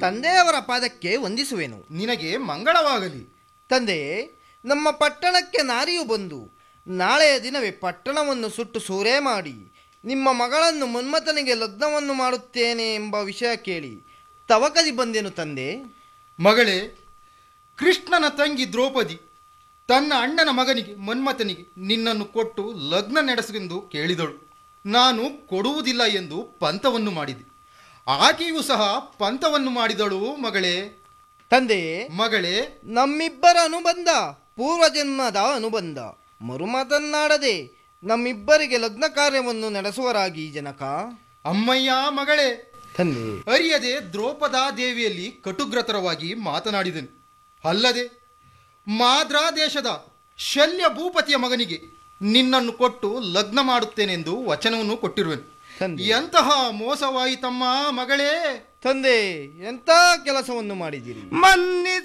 ತಂದೆಯವರ ಪಾದಕ್ಕೆ ವಂದಿಸುವೆನು ನಿನಗೆ ಮಂಗಳವಾಗಲಿ ತಂದೆಯೇ ನಮ್ಮ ಪಟ್ಟಣಕ್ಕೆ ನಾರಿಯು ಬಂದು ನಾಳೆಯ ದಿನವೇ ಪಟ್ಟಣವನ್ನು ಸುಟ್ಟು ಸೂರೆ ಮಾಡಿ ನಿಮ್ಮ ಮಗಳನ್ನು ಮನ್ಮಥನಿಗೆ ಲಗ್ನವನ್ನು ಮಾಡುತ್ತೇನೆ ಎಂಬ ವಿಷಯ ಕೇಳಿ ತವಕದಿ ಬಂದೆನು ತಂದೆ ಮಗಳೇ ಕೃಷ್ಣನ ತಂಗಿ ದ್ರೌಪದಿ ತನ್ನ ಅಣ್ಣನ ಮಗನಿಗೆ ಮನ್ಮಥನಿಗೆ ನಿನ್ನನ್ನು ಕೊಟ್ಟು ಲಗ್ನ ನಡೆಸೆಂದು ಕೇಳಿದಳು ನಾನು ಕೊಡುವುದಿಲ್ಲ ಎಂದು ಪಂಥವನ್ನು ಮಾಡಿದೆ ಆಕೆಯೂ ಸಹ ಪಂಥವನ್ನು ಮಾಡಿದಳು ಮಗಳೇ ತಂದೆಯೇ ಮಗಳೇ ನಮ್ಮಿಬ್ಬರ ಅನುಬಂಧ ಪೂರ್ವಜನ್ಮದ ಅನುಬಂಧ ಮರುಮಾತನ್ನಾಡದೆ ನಮ್ಮಿಬ್ಬರಿಗೆ ಲಗ್ನ ಕಾರ್ಯವನ್ನು ನಡೆಸುವರಾಗಿ ಜನಕ ಅಮ್ಮಯ್ಯ ಮಗಳೇ ತಂದೆ ಅರಿಯದೆ ದ್ರೌಪದಾ ದೇವಿಯಲ್ಲಿ ಕಟುಗ್ರತರವಾಗಿ ಮಾತನಾಡಿದನು ಅಲ್ಲದೆ ಮಾದ್ರಾ ದೇಶದ ಶಲ್ಯ ಭೂಪತಿಯ ಮಗನಿಗೆ ನಿನ್ನನ್ನು ಕೊಟ್ಟು ಲಗ್ನ ಮಾಡುತ್ತೇನೆಂದು ವಚನವನ್ನು ಕೊಟ್ಟಿರುವೆನು ತಂದೆ ಎಂತಹ ಮೋಸವಾಯಿತಮ್ಮ ಮಗಳೇ ತಂದೆ ಎಂಥ ಕೆಲಸವನ್ನು ಮಾಡಿದಿರಿ ಮನ್ನಿ